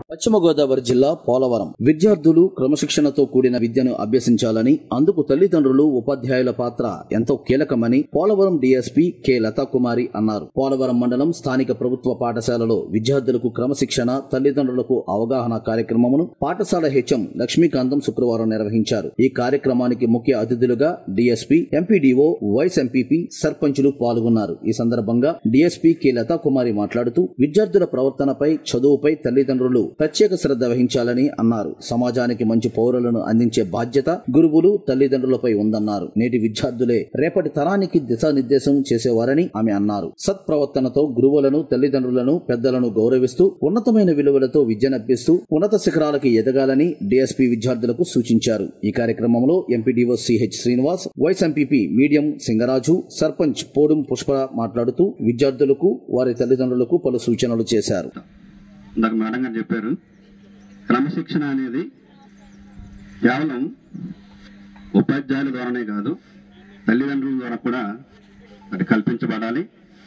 పశ్చిమ గోదావరి జిల్లా పోలవరం విద్యార్థులు క్రమశిక్షణతో కూడిన విద్యను అభ్యసించాలని అందుకు తల్లిదండ్రులు ఉపాధ్యాయుల పాత్ర ఎంతో కీలకమని పోలవరం డీఎస్పీ కె లతాకుమారి అన్నారు పోలవరం మండలం స్థానిక ప్రభుత్వ పాఠశాలలో విద్యార్థులకు క్రమశిక్షణ తల్లిదండ్రులకు అవగాహన కార్యక్రమమును పాఠశాల హెచ్ఎం లక్ష్మీకాంతం శుక్రవారం నిర్వహించారు ఈ కార్యక్రమానికి ముఖ్య అతిథులుగా డీఎస్పీ ఎంపీడీఓ వైస్ ఎంపీపీ సర్పంచులు పాల్గొన్నారు ఈ సందర్భంగా డీఎస్పీ కె లతాకుమారి మాట్లాడుతూ విద్యార్థుల ప్రవర్తనపై చదువుపై తల్లిదండ్రులు ప్రత్యేక శ్రద్ధ వహించాలని అన్నారు సమాజానికి మంచి పౌరులను అందించే బాధ్యత గురువులు తల్లిదండ్రులపై ఉందన్నారు నేటి విద్యార్థులే రేపటి తరానికి దిశానిర్దేశం చేసేవారని ఆమె అన్నారు సత్ప్రవర్తనతో గురువులను తల్లిదండ్రులను పెద్దలను గౌరవిస్తూ ఉన్నతమైన విలువలతో విద్యనభ్యస్తూ ఉన్నత శిఖరాలకి ఎదగాలని డీఎస్పీ విద్యార్థులకు సూచించారు ఈ కార్యక్రమంలో MPDO CH Srinivas vice MPP మీడియం సింగరాజు సర్పంచ్ పోడుం పుష్ప మాట్లాడుతూ విద్యార్థులకు వారి తల్లిదండ్రులకు పలు సూచనలు చేశారు ఇందాక మేడం గారు చెప్పారు క్రమశిక్షణ అనేది కేవలం ఉపాధ్యాయుల ద్వారానే కాదు తల్లిదండ్రుల ద్వారా కూడా అది కల్పించబడాలి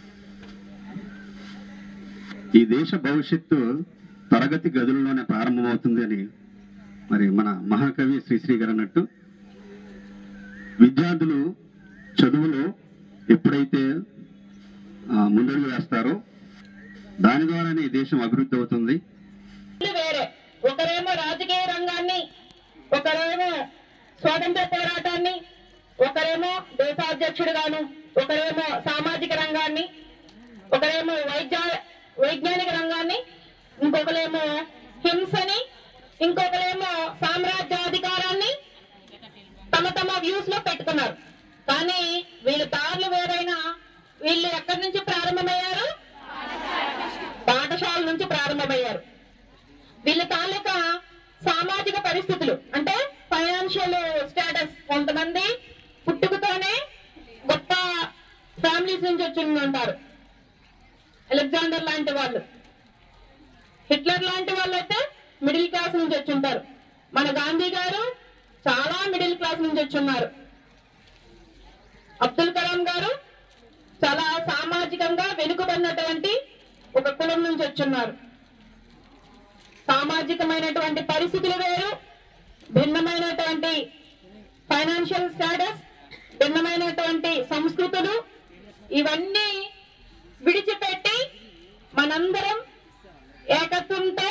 ఈ దేశ భవిష్యత్తు తరగతి గదుల్లోనే ప్రారంభమవుతుంది అని మరి మన మహాకవి శ్రీశ్రీ గారు అన్నట్టు విద్యార్థులు చదువులో ఎప్పుడైతే ఆ, ముందడుగు వేస్తారో దాని ద్వారానే ఈ దేశం అభివృద్ధి అవుతుంది ఇల్లు వేరే ఒకరేమో రాజకీయ రంగాన్ని ఒకరేమో స్వాతంత్ర పోరాటాన్ని ఒకరేమో దేశాధ్యక్షుడుగాను ఒకరేమో సామాజిక రంగాన్ని ఒకరేమో వైద్య వైజ్ఞానిక రంగాన్ని ఇంకొకరేమో హింసని ఇంకొకరేమో సామ్రాజ్యాధికారాన్ని తమ తమ వ్యూస్ లో పెట్టుకున్నారు కానీ వీళ్ళు దారులు వేరైనా వీళ్ళు ఎక్కడి నుంచి ప్రారంభమయ్యారు పాఠశాల నుంచి ప్రారంభమయ్యారు వీళ్ళ తాలూకా సామాజిక పరిస్థితులు అంటే ఫైనాన్షియల్ స్టేటస్ కొంతమంది పుట్టుకతోనే గొప్ప ఫ్యామిలీస్ నుంచి వచ్చి ఉంటారు అలెగ్జాండర్ లాంటి వాళ్ళు హిట్లర్ లాంటి వాళ్ళు అయితే మిడిల్ క్లాస్ నుంచి వచ్చి ఉంటారు మన గాంధీ గారు చాలా మిడిల్ క్లాస్ నుంచి వచ్చి ఉన్నారు అబ్దుల్ కలాం గారు చాలా సామాజికంగా వెనుకబడినటువంటి ఒక కులం నుంచి వచ్చున్నారు సామాజికమైనటువంటి పరిస్థితులు వేరు భిన్నమైనటువంటి ఫైనాన్షియల్ స్టేటస్ భిన్నమైనటువంటి సంస్కృతులు ఇవన్నీ విడిచిపెట్టి మనందరం ఏకత్వంతో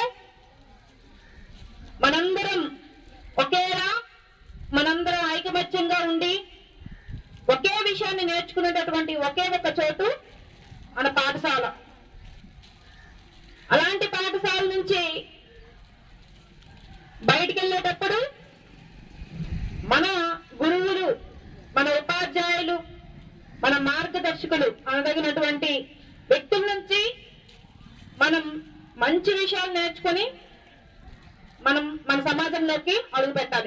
మనందరం ఒకేలా మనందరం ఐకమత్యంగా ఉండి ఒకే విషయాన్ని నేర్చుకునేటటువంటి ఒకే ఒక చోటు మన పాఠశాల అలాంటి పాఠశాల నుంచి బయటికి వెళ్ళేటప్పుడు మన గురువులు మన ఉపాధ్యాయులు మన మార్గదర్శకులు అనదగినటువంటి వ్యక్తుల నుంచి మనం మంచి విషయాలు నేర్చుకొని మనం మన సమాజంలోకి అడుగు పెట్టాలి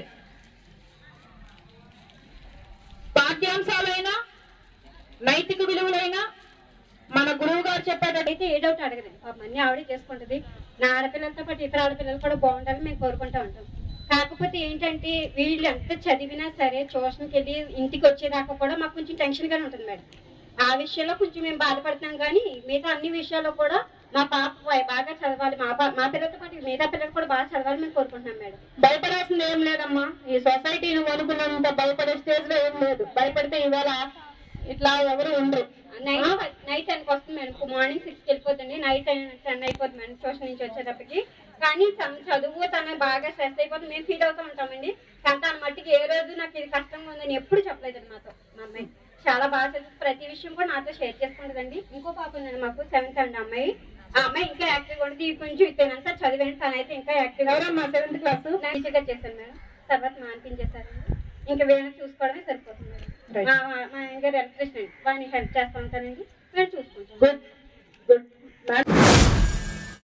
పాఠ్యాంశాలైనా నైతిక విలువలైనా మన గురువు గారు చెప్పేటట్టు అయితే ఏ డౌట్ అడగదండి పాపం అన్ని ఆవిడే చేసుకుంటది నా ఆడపిల్లలతో పాటు ఇతర ఆడపిల్లలు కూడా బాగుండాలని మేము కోరుకుంటా ఉంటాం కాకపోతే ఏంటంటే వీళ్ళు ఎంత చదివినా సరే ట్యూషన్కి వెళ్ళి ఇంటికి వచ్చేదాకా కూడా మాకు కొంచెం టెన్షన్ గానే ఉంటుంది మేడం ఆ విషయంలో కొంచెం మేము బాధపడుతున్నాం కానీ మిగతా అన్ని విషయాల్లో కూడా మా పాప బాగా చదవాలి మా పా- మా పిల్లలతో పాటు మిగతా పిల్లలు కూడా బాగా చదవాలని మేము కోరుకుంటున్నాం మేడం భయపడాల్సింది ఏం లేదమ్మా ఈ సొసైటీని అనుకున్నంత భయపడే స్టేజ్ లో ఏం లేదు భయపడితే ఇవాళ ఇట్లా ఎవరు ఉండరు నైట్ నైట్ టెన్కి వస్తుంది మేడం మార్నింగ్ సిక్స్కి వెళ్ళిపోతుంది నైట్ టెన్ అయిపోతుంది మేడం ట్యూషన్ నుంచి వచ్చేటప్పటికి కానీ తన చదువు తన బాగా స్ట్రెస్ అయిపోతుంది మేము ఫీల్ అవుతూ ఉంటామండి కానీ తన మట్టికి ఏ రోజు నాకు ఇది కష్టంగా ఉందని ఎప్పుడు చెప్పలేదండి మాతో మా అమ్మాయి చాలా బాగా చదువుతుంది ప్రతి విషయం కూడా నాతో షేర్ చేసుకుంటుందండి ఇంకో పాప ఉందండి మాకు సెవెంత్ అండి అమ్మాయి ఆ అమ్మాయి ఇంకా యాక్టివ్గా ఉంటుంది ఇది కొంచెం ఇతనంతా చదివండి తనైతే ఇంకా యాక్టివ్గా ఎవరమ్మా సెవెంత్ క్లాస్ గా చేశాను మేడం తర్వాత మానిపించేశారండి ఇంకా వీళ్ళని చూసుకోవడమే సరిపోతుంది మేడం Right. మా మా ఆయన గారు ఎలక్ట్రిషియన్ వాడిని హెల్ప్ చేస్తూ ఉంటానండి నేను చూసుకుంటాను గుడ్ గుడ్